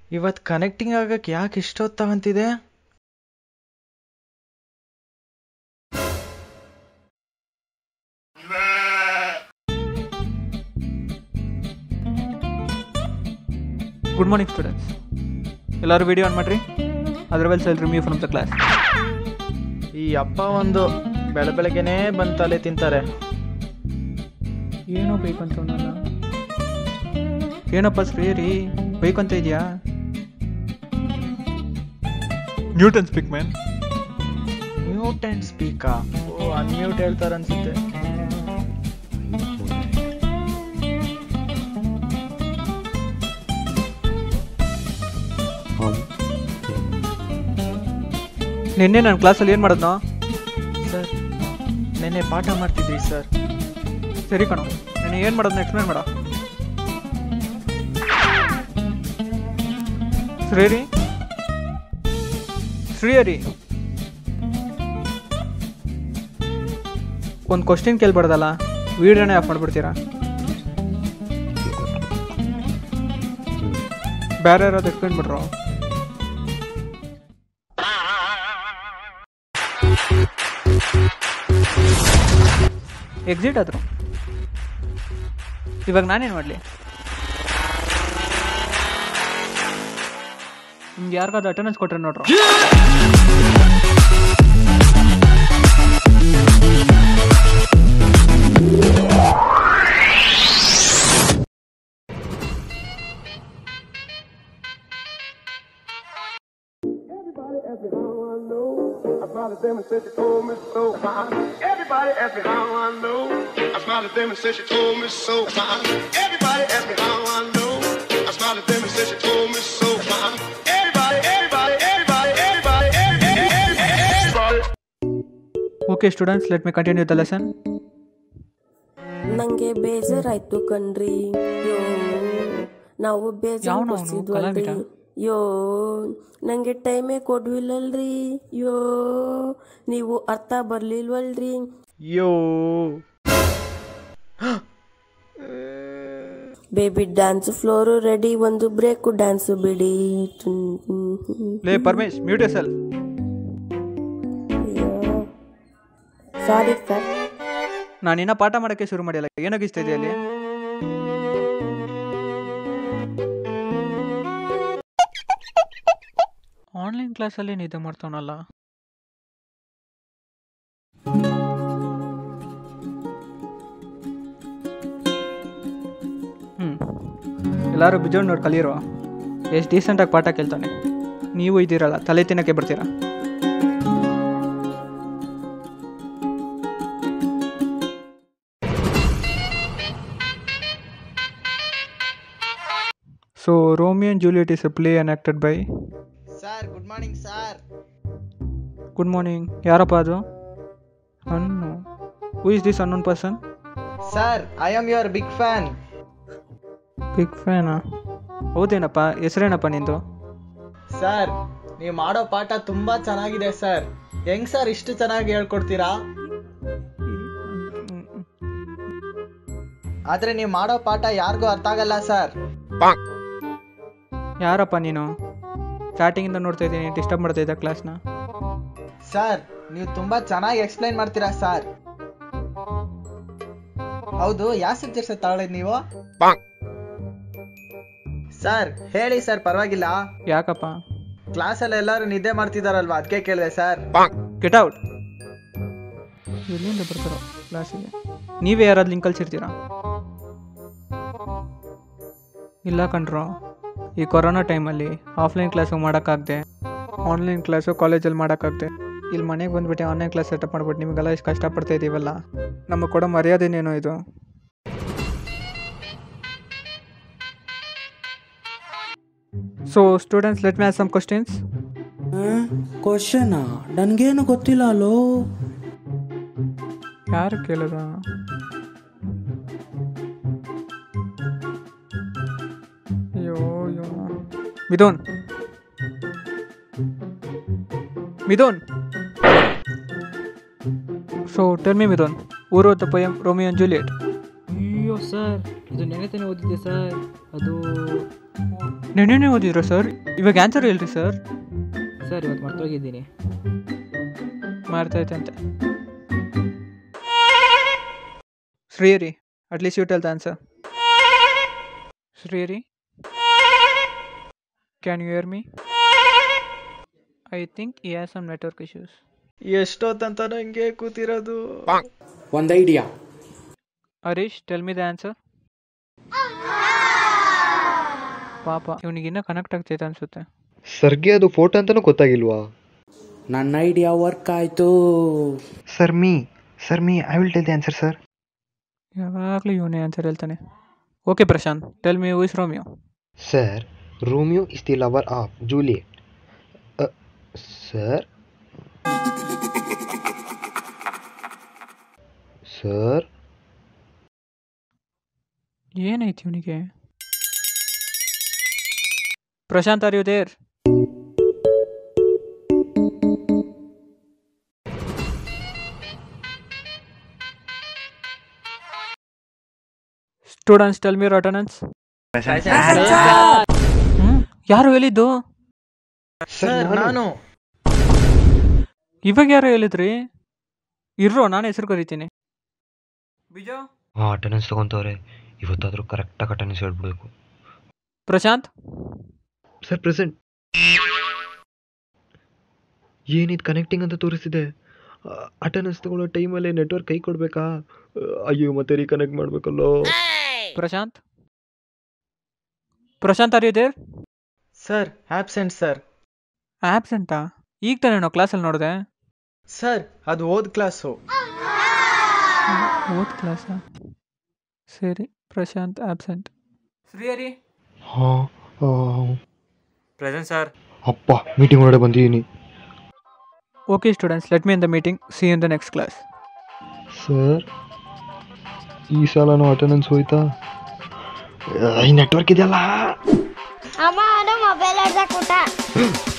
ಇವತ್ತು ಕನೆಕ್ಟಿಂಗ್ ಆಗಕ್ಕೆ ಯಾಕೆ ಇಷ್ಟೊತ್ತಾವಂತಿದೆ ಗುಡ್ ಮಾರ್ನಿಂಗ್ ಸ್ಟೂಡೆಂಟ್ಸ್ ಎಲ್ಲರೂ ವಿಡಿಯೋ ಆನ್ ಮಾಡ್ರಿ otherwise I'll remove from the class ಈ ಅಪ್ಪ ಒಂದು ಬೆಳ ಬೆಳಗ್ಗೆನೇ ಬಂದು ತಲೆ ತಿಂತಾರೆ ಏನೋ ಬೇಕಂತ ಅವನಲ್ಲ ಏನಪ್ಪ ಶ್ರೀ ರೀ ಬೇಕಂತ ಇದೆಯಾ Newton speak man mute and ಸ್ಪೀಕಾ ಓ ಅನ್ಮ್ಯೂಟ್ ಹೇಳ್ತಾರೆ ಅನ್ಸುತ್ತೆ ನಿನ್ನೆ ನನ್ನ ಕ್ಲಾಸಲ್ಲಿ ಏನು ಮಾಡಿದ್ನೋ ಸರ್ ನೆನ್ನೆ ಪಾಠ ಮಾಡ್ತಿದ್ರಿ ಸರ್ ಸರಿ ಕಣೋ ನಾನು ಏನು ಮಾಡೋದನ್ನ ಎಕ್ಸ್ಪ್ಲೇನ್ ಮಾಡ ಶ್ರೀರಿ ಶ್ರೀಯರಿ ಒಂದು ಕ್ವಶನ್ ಕೇಳ್ಬಾರ್ದಲ್ಲ ವಿಡಿಯೋನೇ ಆಫ್ ಮಾಡ್ಬಿಡ್ತೀರಾ ಬೇರೆ ಯಾರಾದ್ರು ಎಕ್ಸ್ಪ್ಲೇನ್ ಬಿಡ್ರು ಎಕ್ಸಿಟ್ ಆದ್ರು ಇವಾಗ ನಾನೇನು ಮಾಡಲಿ ನಿಮ್ಗೆ ಯಾರಿಗಾದ್ರು ಅಟೆಂಡೆನ್ಸ್ ಕೊಟ್ರೆ ನೋಡ್ರು I smiled at them and said she told me so. Everybody asked me how I know. I smiled at them and said she told me so. Everybody asked me how I know. I smiled at them and said she told me so. Everybody, everybody, everybody, everybody, everybody, everybody. Okay students let me continue the lesson ನಂಗೆ ಬೇಜಾರಾಯ್ತು ಕಣ್ರಿ ಯೋ ನಾವು ಬೇಜಾರು ಯಾವ್ನು ಅವ್ನು? ಕೊಡ್ಸಿದ್ವಲ್ರಿ ಕಲಾವಿದ? ಯೋ ನಂಗೆ ಟೈಮೇ ಕೊಡ್ವಿಲ್ಲಲ್ರಿ yo ನೀವು ಅರ್ಥ ಬರ್ಲಿಲ್ವಲ್ರಿ yo baby dance floor ready ಒಂದು ಬ್ರೇಕು ಡ್ಯಾನ್ಸ್ ಬಿಡಿ ಲೇ Paramesh mute cell sorry sir ನಾನು ಇನ್ನೂ ಪಾಠ ಮಾಡೋಕ್ಕೆ ಶುರು ಮಾಡಿಲ್ಲ ಏನಾಗಿಸ್ತಾ ಇದೆಯಾ ಅಲ್ಲಿ ಆನ್ಲೈನ್ ಕ್ಲಾಸಲ್ಲಿ ನಿದ್ದೆ ಮಾಡ್ತಾವನಲ್ಲ ಹ್ಞೂ ಎಲ್ಲರೂ ಬಿಜೋಡ್ ನೋಡಿ ಕಲೀರೋ ಎಷ್ಟು ಡೀಸೆಂಟಾಗಿ ಪಾಠ ಕೇಳ್ತಾನೆ ನೀವು ಇದ್ದೀರಲ್ಲ ತಲೆ ತಿನ್ನಕ್ಕೆ ಬರ್ತೀರಾ so Romeo and Juliet is a play enacted by sir good morning sir good morning ಯಾರಪ್ಪ ಅದು ಅನ್ನು who is this unknown person sir I am your big fan big ಫ್ಯಾನಾ ಹೌದೇನಪ್ಪ ಹೆಸರೇನಪ್ಪ ನಿಂದು ಸರ್ ನೀವು ಮಾಡೋ ಪಾಠ ತುಂಬಾ ಚೆನ್ನಾಗಿದೆ ಸರ್ ಹೆಂಗ್ ಸರ್ ಇಷ್ಟು ಚೆನ್ನಾಗಿ ಹೇಳ್ಕೊಡ್ತೀರಾ ಆದ್ರೆ ನೀವು ಮಾಡೋ ಪಾಠ ಯಾರಿಗೂ ಅರ್ಥ ಆಗಲ್ಲ ಸರ್ ಯಾರಪ್ಪ ನೀನು ಸ್ಟಾರ್ಟಿಂಗಿಂದ ನೋಡ್ತಾ ಇದ್ದೀನಿ ಡಿಸ್ಟರ್ಬ್ ಮಾಡ್ತಾ ಇದ್ದ ಕ್ಲಾಸ್ನ ಸರ್ ನೀವು ತುಂಬಾ ಚೆನ್ನಾಗಿ ಎಕ್ಸ್ಪ್ಲೈನ್ ಮಾಡ್ತೀರಾ ಸರ್ ಹೌದು ಯಾವ ಸಬ್ಜೆಕ್ಟ್ ತಗೊಳ್ಳೋದು ನೀವು ಸರ್ ಹೇಳಿ ಸರ್ ಪರವಾಗಿಲ್ಲ ಯಾಕಪ್ಪ ಕ್ಲಾಸಲ್ಲಿ ಎಲ್ಲರೂ ನಿದ್ದೆ ಮಾಡ್ತಿದಾರಲ್ವಾ ಅದಕ್ಕೆ ಕೇಳಿದೆ ಸರ್ ಗೆಟ್ ಔಟ್ ಎಲ್ಲಿಂದ ಬರ್ತಾರೋ ಕ್ಲಾಸಿಗೆ ನೀವೇ ಯಾರಾದ್ರು ಲಿಂಕ್ ಕಳ್ಸಿರ್ತೀರಾ ಇಲ್ಲ ಕಣ್ರೋ ಈ ಕೊರೋನಾ ಟೈಮಲ್ಲಿ ಆಫ್ಲೈನ್ ಕ್ಲಾಸು ಮಾಡೋಕ್ಕಾಗದೆ ಆನ್ಲೈನ್ ಕ್ಲಾಸು ಕಾಲೇಜಲ್ಲಿ ಮಾಡೋಕ್ಕಾಗದೆ ಇಲ್ಲಿ ಮನೆಗೆ ಬಂದ್ಬಿಟ್ಟು ಆನ್ಲೈನ್ ಕ್ಲಾಸ್ ಸೆಟಪ್ ಮಾಡ್ಬಿಟ್ಟು ನಿಮಗೆಲ್ಲ ಎಷ್ಟು ಕಷ್ಟಪಡ್ತಾ ಇದ್ದೀವಲ್ಲ ನಮಗೆ ಕೊಡೋ ಮರ್ಯಾದೆನೇನೋ ಇದು so students let me have some questions ಕ್ವಶನಾ ನನ್ಗೇನು ಗೊತ್ತಿಲ್ಲ ಅಲ್ಲೋ ಯಾರು ಕೇಳಿದ ಅಯ್ಯೋ ಅಯ್ಯೋ Mithun Mithun so tell me Mithun ಊರು the poem Romeo and Juliet ಅಯ್ಯೋ ಸರ್ ಇದು ನೆನೆ ತಾನೇ ಓದಿದ್ದೆ ಸರ್ ಅದು ನೆನ್ನೆನೇ ಓದಿದ್ರ ಸರ್ ಇವಾಗ ಆನ್ಸರ್ ಹೇಳ್ರಿ ಸರ್ ಸರ್ ಇವತ್ತು ಮರ್ತೋಗಿದ್ದೀನಿ ಮಾಡ್ತೈತಂತೆ ಶ್ರೀರಿ at least you tell the answer ಶ್ರೀರಿ can you hear me I think ಈ ಹ್ಯಾಸ್ ಸಮ್ ನೆಟ್ವರ್ಕ್ ಇಶ್ಯೂಸ್ ಎಷ್ಟೊತ್ತಂತ ನಂಗೆ ಕೂತಿರೋದು ಒಂದು idea Harish tell me the answer ಪಾಪ ಇವನಿಗೆ ಇನ್ನೂ ಕನೆಕ್ಟ್ ಆಗ್ತೈತೆ ಅನ್ಸುತ್ತೆ ಸರ್ಗೆ ಅದು ಫೋಟೋ ಅಂತಲೂ ಗೊತ್ತಾಗಿಲ್ವಾ ನನ್ನ ಐಡಿಯಾ ವರ್ಕ್ ಆಯಿತು sir me sir me I will tell the answer sir ಯಾವಾಗಲೂ ಇವನೇ ಆನ್ಸರ್ ಹೇಳ್ತಾನೆ okay Prashanth tell me is Romeo sir Romeo is the lover of Juliet sir sir ಏನೈತಿ ಇವನಿಗೆ Prashanth are you there students tell me attendance ಯಾರು ಹೇಳಿದ್ದು sir ನಾನು ಇವಾಗ ಯಾರು ಹೇಳಿದ್ರಿ ಇರ್ರೋ ನಾನು ಹೆಸರು ಕರಿತೀನಿ ಬಿಜೋ ಹಾಂ ಅಟೆಂಡೆನ್ಸ್ ತೊಗೊತವ್ರೆ ಇವತ್ತಾದರೂ ಕರೆಕ್ಟಾಗಿ ಅಟೆಂಡೆನ್ಸ್ ಹೇಳ್ಬಿಡ್ಬೇಕು ಪ್ರಶಾಂತ್ ಸರ್ ಪ್ರೆಸೆಂಟ್ ಏನಿದು ಕನೆಕ್ಟಿಂಗ್ ಅಂತ ತೋರಿಸ್ತಿದೆ ಅಟೆಂಡೆನ್ಸ್ ತಗೊಳ್ಳೋ ಟೈಮಲ್ಲಿ ನೆಟ್ವರ್ಕ್ ಕೈ ಕೊಡಬೇಕಾ ಅಯ್ಯೋ ಮತ್ತೆ ರೀಕನೆಕ್ಟ್ ಮಾಡಬೇಕಲ್ಲೋ Prashanth Prashanth are you there sir absent sir ಆಬ್ಸೆಂಟಾ ಈಗ ತಾನೇ ನಾವು ಕ್ಲಾಸಲ್ಲಿ ನೋಡಿದೆ ಸರ್ ಅದು ಓದ್ ಕ್ಲಾಸು ಓದ್ ಕ್ಲಾಸಾ ಸರಿ ಪ್ರಶಾಂತ್ ಆಬ್ಸೆಂಟ್ ಶ್ರೀಹರಿ ಹಾಂ ಪ್ರೆಸೆಂಟ್ ಸರ್ ಅಪ್ಪ ಮೀಟಿಂಗ್ ಒಳಗಡೆ ಬಂದಿದ್ದೀನಿ okay students let me in the meeting see in the next class sir ಈ ಸಲನೂ ಅಟೆಂಡೆನ್ಸ್ ಹೋಯ್ತಾ ಈ ನೆಟ್ವರ್ಕ್ ಇದೆಯಲ್ಲ ಅಮ್ಮ ಅದು ಮೊಬೈಲ್ ಆಡ್ಸಕ್